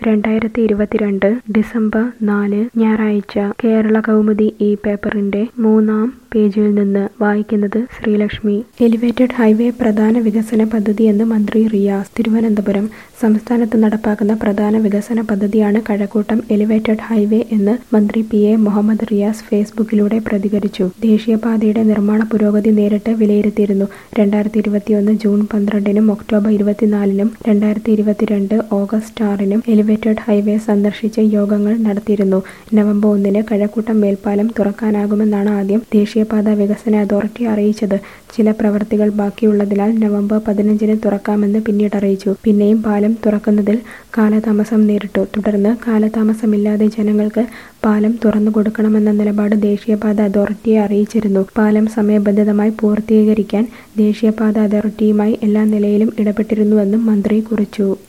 രണ്ടായിരത്തി ഇരുപത്തിരണ്ട് ഡിസംബർ നാല് ഞായറാഴ്ച കേരള കൗമുദി ഈ പേപ്പറിന്റെ മൂന്നാം പേജിൽ നിന്ന് വായിക്കുന്നത് ശ്രീലക്ഷ്മി എലിവേറ്റഡ് ഹൈവേ പ്രധാന വികസന പദ്ധതിയെന്ന് മന്ത്രി റിയാസ് തിരുവനന്തപുരം സംസ്ഥാനത്ത് നടപ്പാക്കുന്ന പ്രധാന വികസന പദ്ധതിയാണ് കഴക്കൂട്ടം എലിവേറ്റഡ് ഹൈവേ എന്ന് മന്ത്രി പി എ മുഹമ്മദ് റിയാസ് ഫേസ്ബുക്കിലൂടെ പ്രതികരിച്ചു ദേശീയപാതയുടെ നിർമ്മാണ പുരോഗതി നേരിട്ട് വിലയിരുത്തിയിരുന്നു രണ്ടായിരത്തി ഇരുപത്തിയൊന്ന് ജൂൺ പന്ത്രണ്ടിനും ഒക്ടോബർ ഇരുപത്തിനാലിനും രണ്ടായിരത്തി ഇരുപത്തിരണ്ട് ഓഗസ്റ്റ് ആറിനും എലിവേറ്റഡ് ഹൈവേ സന്ദർശിച്ച് യോഗങ്ങൾ നടത്തിയിരുന്നു നവംബർ ഒന്നിന് കഴക്കൂട്ടം മേൽപ്പാലം തുറക്കാനാകുമെന്നാണ് ആദ്യം ദേശീയപാത വികസന അതോറിറ്റി അറിയിച്ചത് ചില പ്രവൃത്തികൾ ബാക്കിയുള്ളതിനാൽ നവംബർ പതിനഞ്ചിന് തുറക്കാമെന്ന് പിന്നീട് അറിയിച്ചു പിന്നെയും പാലം തുറക്കുന്നതിൽ കാലതാമസം നേരിട്ടു തുടർന്ന് കാലതാമസമില്ലാതെ ജനങ്ങൾക്ക് പാലം തുറന്നു കൊടുക്കണമെന്ന നിലപാട് ദേശീയപാത അതോറിറ്റിയെ അറിയിച്ചിരുന്നു പാലം സമയബന്ധിതമായി പൂർത്തീകരിക്കാൻ ദേശീയപാത അതോറിറ്റിയുമായി എല്ലാ നിലയിലും ഇടപെട്ടിരുന്നുവെന്നും മന്ത്രി കുറിച്ചു